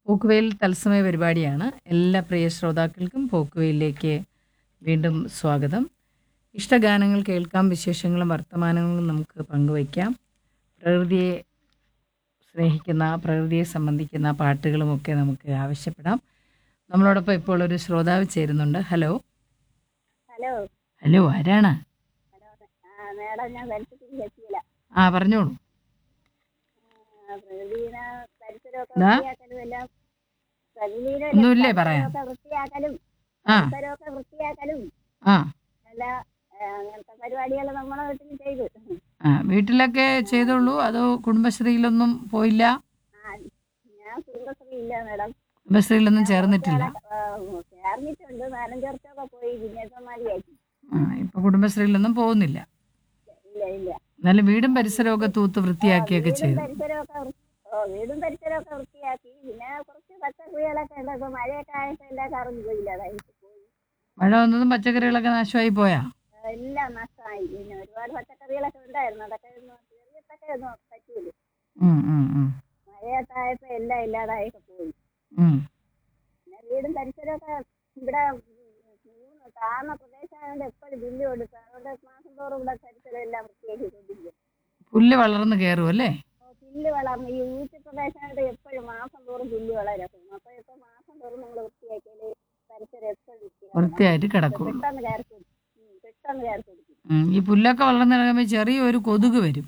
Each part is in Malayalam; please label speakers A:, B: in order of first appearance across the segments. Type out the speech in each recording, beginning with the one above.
A: പോക്കുവെയിൽ തത്സമയ പരിപാടിയാണ് എല്ലാ പ്രിയ ശ്രോതാക്കൾക്കും പോക്കുവെയിലേക്ക് വീണ്ടും സ്വാഗതം ഇഷ്ടഗാനങ്ങൾ കേൾക്കാം വിശേഷങ്ങളും വർത്തമാനങ്ങളും നമുക്ക് പങ്കുവയ്ക്കാം പ്രകൃതിയെ സ്നേഹിക്കുന്ന പ്രകൃതിയെ സംബന്ധിക്കുന്ന പാട്ടുകളുമൊക്കെ നമുക്ക് ആവശ്യപ്പെടാം നമ്മളോടൊപ്പം ഇപ്പോൾ ഒരു ശ്രോതാവ് ചേരുന്നുണ്ട് ഹലോ
B: ഹലോ
A: ഹലോ ആരാണ്
B: ഹലോ ആ മേഡം ഞാൻ പരിസ്ഥിതി ശശിയില
A: ആ പറഞ്ഞോളൂ
B: പ്രകൃതിനെ പരിസരമൊക്കെ
A: ദാ.
B: വൃത്തിയാക്കലും എല്ലാം പ്രകൃതിയിലെ
A: ഒന്നുമില്ലേ പറയാൻ
B: പരിസരമൊക്കെ വൃത്തിയാക്കലും
A: ആ
B: പരിസരമൊക്കെ വൃത്തിയാക്കലും
A: ആ
B: എല്ലാ ആ, അങ്ങനത്തെ പരിപാടികൾ നമ്മളെ വീട്ടിൽ ചെയ്തു
A: ആ വീട്ടിലൊക്കെ ചെയ്തോളൂ അതോ കുടുംബശ്രീയിലൊന്നും പോയില്ല
B: ആ ഞാൻ കുടുംബശ്രീ ഇല്ല മേഡം
A: കുടുംബശ്രീയിലൊന്നും ചേർന്നിട്ടില്ല
B: ആ, ചേർന്നിട്ടുണ്ട് നാലഞ്ചർക്കൊക്കെ പോയി പിന്നെ ഇപ്പം മതിയാക്കി
A: ആ ഇപ്പൊ കുടുംബശ്രീയിലൊന്നും പോകുന്നില്ല
B: ഇല്ല ഇല്ല
A: എന്നാലും വീടും പരിസരമൊക്കെ തൂത്ത് വൃത്തിയാക്കിയൊക്കെ
B: വീടും
A: ചെയ്തു
B: പരിസരമൊക്കെ വൃ- ഓ വീടും പരിസരമൊക്കെ വൃത്തിയാക്കി പിന്നെ കുറച്ച് പച്ചക്കറികളൊക്കെ ഉണ്ട് ഇപ്പൊ മഴയൊക്കെ ആയപ്പോ എല്ലാം കറങ്ങി പോയില്ല അതായിട്ട് പോയി
A: മഴ വന്നതും പച്ചക്കറികളൊക്കെ നാശമായി പോയാ
B: എല്ലാം നഷ്ടമായി പിന്നെ ഒരുപാട് പച്ചക്കറികളൊക്കെ ഉണ്ടായിരുന്നു അതൊക്കെ ഒന്നും ചെറിയതൊക്കെ ഒന്നും പറ്റൂല
A: ഉം, ഉം, ഉം,
B: മഴയൊക്കെ ആയപ്പോ എല്ലാം ഇല്ലാതായൊക്കെ പോയി
A: ഉം.
B: പിന്നെ വീടും പരിസരമൊക്കെ ഇവിടെ മൂന്ന് താഴ്ന്ന പ്രദേശമായതുകൊണ്ട് എപ്പോഴും ബില്ല് കൊടുക്കും അതുകൊണ്ട് മാസം തോറും ഇവിടെ പരിസരം എല്ലാം വൃത്തിയാക്കി കൊണ്ടിരിക്കും
A: പുല്ല് വളർന്ന് കയറും അല്ലേ
B: പുല്ല് വളർന്ന് ഈ ഊറ്റി പ്രദേശമായിട്ട് എപ്പോഴും മാസം തോറും പുല്ല് വളരും അപ്പൊ ഇപ്പൊ മാസം തോറും നമ്മൾ വൃത്തിയാക്കിയാല് പരിസരം എപ്പോഴും വൃത്തിയാക്കണം
A: വൃത്തിയായിട്ട് കിടക്കും
B: പെട്ടെന്ന് കയറി കൊടുക്കും ഉം, പെട്ടെന്ന് കയറി കൊടുക്കും
A: ഉം, ഈ പുല്ലൊക്കെ വളർന്ന് കിടക്കുമ്പോൾ ചെറിയൊരു കൊതുക് വരും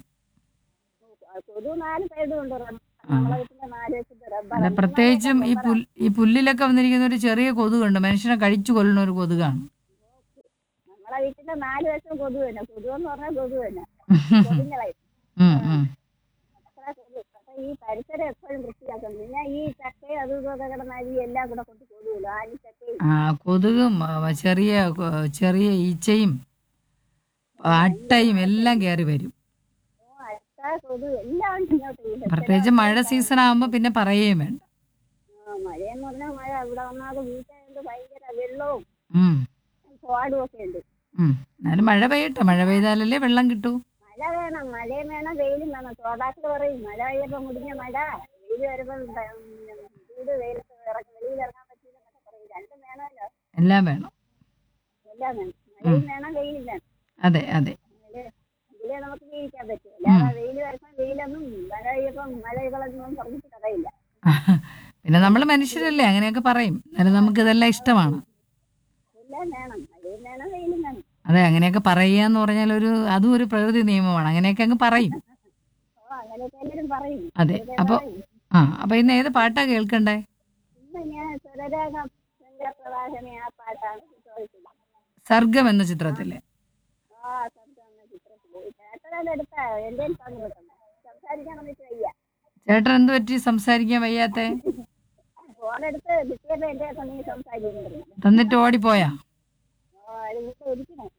B: കൊതു നാല് സൈഡും ഉണ്ട് റബ്ബർ. നമ്മളെ വീട്ടിലെ നാല് വശത്ത് റബ്ബർ
A: അല്ല പ്രത്യേകിച്ചും ഈ പുൽ ഈ പുല്ലിലൊക്കെ വന്നിരിക്കുന്ന ഒരു ചെറിയ കൊതുകുണ്ട് മനുഷ്യനെ കഴിച്ചു കൊല്ലുന്ന ഒരു കൊതുകാണ്
B: നമ്മളെ വീട്ടിലെ നാല് വശം കൊതു തന്നെ കൊതു എന്ന് പറഞ്ഞാൽ കൊതു തന്നെ കൊതുങ്ങളായി
A: ഉം, ഉം.
B: അത്ര കൊതു അപ്പൊ ഈ പരിസരം എപ്പോഴും വൃത്തിയാക്കണം പിന്നെ ഈ ചക്കയും അതും ഇതൊക്കെ കിടന്ന അരി എല്ലാം കൂടെ കൊണ്ട് കൊതുകുള്ളൂ ആനി ചക്കയും
A: ആ കൊതുകും ആ, ചെറിയ കൊ- ചെറിയ ഈച്ചയും അട്ടയും എല്ലാം കയറി വരും
B: ഓ, അട്ട കൊതു എല്ലാം ഉണ്ട് ഇങ്ങോട്ട് ഈ പരിസരം.
A: പ്രത്യേകിച്ച് മഴ സീസൺ ആകുമ്പോൾ പിന്നെ പറയുകയും വേണ്ട
B: ആ, മഴയെന്ന് പറഞ്ഞാൽ മഴ ഇവിടെ വന്നാല് വീട്ടായതുകൊണ്ട് ഭയങ്കര വെള്ളവും
A: ഉം,
B: സ്വാടും ഒക്കെ ഉണ്ട്
A: ഉം. എന്നാലും മഴ പെയ്യട്ടെ മഴ പെയ്താലല്ലേ വെള്ളം കിട്ടൂ
B: മഴ വേണം മഴയും വേണം വെയിലും വേണം തോടാക്കൾ പറയും മഴ പെയ്യപ്പോ മുടിഞ്ഞ മഴ വെയിൽ വരുമ്പോ ചൂട് വെയിലത്ത് ഇറങ്ങി വെളിയിൽ ഇറങ്ങാൻ പറ്റില്ല എന്നൊക്കെ പറയും രണ്ടും വേണമല്ലോ
A: എല്ലാം വേണം
B: എല്ലാം വേണം മഴയും വേണം വെയിലും വേണം
A: അതെ അതെ
B: അതില് ഇതിലേ നമുക്ക് ജീവിക്കാൻ പറ്റും അല്ലാതെ വെയിൽ വരുമ്പോ വെയിലൊന്നും മഴ പെയ്യപ്പം മഴകളൊന്നും പറഞ്ഞിട്ട് കഥയില്ല
A: പിന്നെ നമ്മൾ മനുഷ്യരല്ലേ അങ്ങനെയൊക്കെ പറയും എന്നാലും നമുക്ക് ഇതെല്ലാം ഇഷ്ടമാണ്
B: എല്ലാം വേണം മഴയും വേണം വെയിലും വേണം
A: അതെ അങ്ങനെയൊക്കെ പറയുക എന്ന് പറഞ്ഞാൽ ഒരു അതും ഒരു പ്രകൃതി നിയമമാണ് അങ്ങനെയൊക്കെ അങ്ങ് പറയും
B: ഓ അങ്ങനെയൊക്കെ എല്ലാവരും പറയും
A: അതെ
B: വെറുതെ
A: അപ്പൊ
B: പറയും.
A: ആ അപ്പൊ ഇന്ന് ഏത് പാട്ടാ കേൾക്കണ്ടേ
B: ഇന്ന് ഞാൻ സ്വരരാഗം പ്രവാഹമേ ആ പാട്ടാണ് ചോദിച്ചത്
A: സർഗം എന്ന ചിത്രത്തിലെ
B: ആ സംസാരം ചിത്രത്തില് ചേട്ടനത് എടുത്താ എന്റെ തന്നിട്ടുണ്ട് സംസാരിക്കാൻ വന്നിട്ട് വയ്യ
A: ചേട്ടൻ എന്ത് പറ്റി സംസാരിക്കാൻ വയ്യാത്തെ
B: ഫോണെടുത്ത് കിട്ടിയപ്പോ എന്റെ നീ സംസാരിക്കുന്നുണ്ട്
A: തന്നിട്ട് ഓടിപ്പോയാ
B: ആ എടുത്ത് ഒരിക്കണേ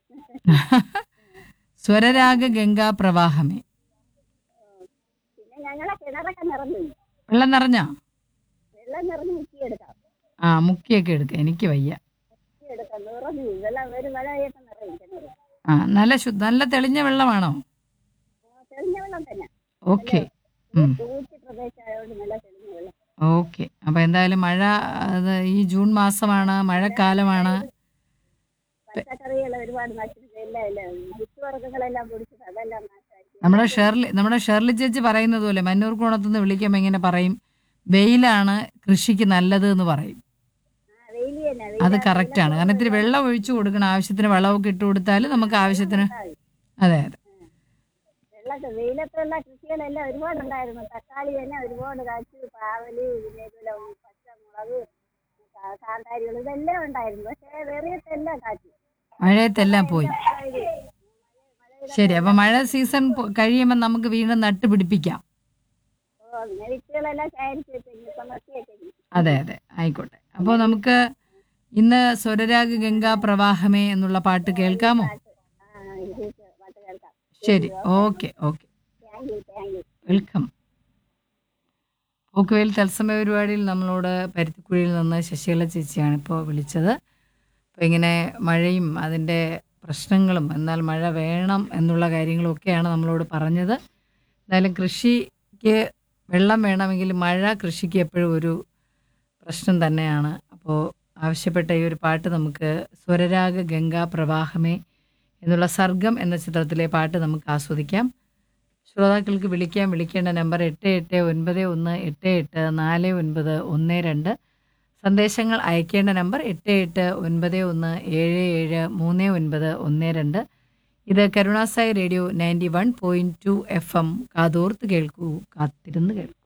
A: സ്വരരാഗ ഗംഗാ പ്രവാഹമേ
B: പിന്നെ ഞങ്ങളെ കിണറൊക്കെ നിറഞ്ഞു
A: വെള്ളം നിറഞ്ഞാ
B: വെള്ളം നിറഞ്ഞ് മുക്കിയെടുക്കാം
A: ആ മുക്കിയൊക്കെ എടുക്ക എനിക്ക് വയ്യ
B: മുക്കിയെടുക്കാം നിറഞ്ഞു വെള്ളം ഒരു മഴ പെയ്യപ്പം നിറയും കിണറ്
A: ആ നല്ല ശുദ്ധ നല്ല തെളിഞ്ഞ വെള്ളമാണോ
B: ആ, തെളിഞ്ഞ വെള്ളം തന്നെ
A: ഓക്കെ ഉം.
B: ഊറ്റി പ്രദേശമായതുകൊണ്ട് നല്ല തെളിഞ്ഞ വെള്ളം
A: ഓക്കെ അപ്പൊ എന്തായാലും മഴ അത് ഈ ജൂൺ മാസമാണ് മഴക്കാലമാണ്
B: പച്ചക്കറികൾ ഒരുപാട് നശിച്ചു എല്ലാം എല്ലാം വിത്തുവർഗ്ഗങ്ങളെല്ലാം പൊടിച്ചത് അതെല്ലാം നാശമായിരിക്കും
A: നമ്മുടെ ഷെർലി നമ്മുടെ ഷെർലി ചേച്ചി പറയുന്നത് പോലെ മന്നൂർ കോണത്തുനിന്ന് വിളിക്കുമ്പോൾ ഇങ്ങനെ പറയും വെയിലാണ് കൃഷിക്ക് നല്ലത് എന്ന് പറയും
B: ആ വെയില് തന്നെ
A: അത്
B: വെയില്
A: കറക്റ്റ് ആണ് കാരണം ഇത്തിരി വെള്ളം ഒഴിച്ചു കൊടുക്കണം ആവശ്യത്തിന് വളമൊക്കെ ഇട്ട് കൊടുത്താൽ നമുക്ക് ആവശ്യത്തിന്
B: ഉണ്ടായി.
A: അതെ അതെ
B: വെള്ളത്തെ വെയിലത്തുള്ള കൃഷികളെല്ലാം ഒരുപാടുണ്ടായിരുന്നു തക്കാളി തന്നെ ഒരുപാട് കാച്ചു പാവല് പിന്നെ ഇതുപോലെ പച്ചമുളക് കാ- കാന്താരികൾ ഇതെല്ലാം ഉണ്ടായിരുന്നു പക്ഷേ വെറിയത്തെല്ലാം കാച്ചു
A: മഴയത്തെല്ലാം പോയി ശരി അപ്പൊ മഴ സീസൺ പോ- കഴിയുമ്പോൾ നമുക്ക് വീണ്ടും നട്ടുപിടിപ്പിക്കാം
B: ഓ പിന്നെ വിത്തുകളെല്ലാം ശേഖരിച്ച് വെച്ചു ഇപ്പം നിർത്തിയൊക്കെ
A: അതെ അതെ ആയിക്കോട്ടെ അപ്പോൾ നമുക്ക് ഇന്ന് സ്വരരാഗ ഗംഗാ പ്രവാഹമേ എന്നുള്ള പാട്ട് കേൾക്കാമോ
B: ആ ഇത് പാട്ട് കേൾക്കാം
A: ശരി okay okay
B: thank you thank you
A: welcome പോക്കുവെയിൽ തത്സമയ പരിപാടിയിൽ നമ്മളോട് പരുത്തിക്കുഴിയിൽ നിന്ന് ശശികല ചേച്ചിയാണ് ഇപ്പോൾ വിളിച്ചത് അപ്പോൾ ഇങ്ങനെ മഴയും അതിൻ്റെ പ്രശ്നങ്ങളും എന്നാൽ മഴ വേണം എന്നുള്ള കാര്യങ്ങളൊക്കെയാണ് നമ്മളോട് പറഞ്ഞത് എന്തായാലും കൃഷിക്ക് വെള്ളം വേണമെങ്കിൽ മഴ കൃഷിക്ക് എപ്പോഴും ഒരു പ്രശ്നം തന്നെയാണ് അപ്പോൾ ആവശ്യപ്പെട്ട ഈ ഒരു പാട്ട് നമുക്ക് സ്വരരാഗ ഗംഗാ പ്രവാഹമേ എന്നുള്ള സർഗം എന്ന ചിത്രത്തിലെ പാട്ട് നമുക്ക് ആസ്വദിക്കാം ശ്രോതാക്കൾക്ക് വിളിക്കാൻ വിളിക്കേണ്ട നമ്പർ എട്ട് എട്ട് ഒൻപത് ഒന്ന് എട്ട് എട്ട് നാല് ഒൻപത് ഒന്ന് രണ്ട് സന്ദേശങ്ങൾ അയക്കേണ്ട നമ്പർ എട്ട് എട്ട് ഒൻപത് ഒന്ന് ഏഴ് ഏഴ് മൂന്ന് ഒൻപത് ഒന്ന് രണ്ട് ഇത് Karunasai radio ninety one point two F M കാതോർത്ത് കേൾക്കൂ കാത്തിരുന്ന് കേൾക്കൂ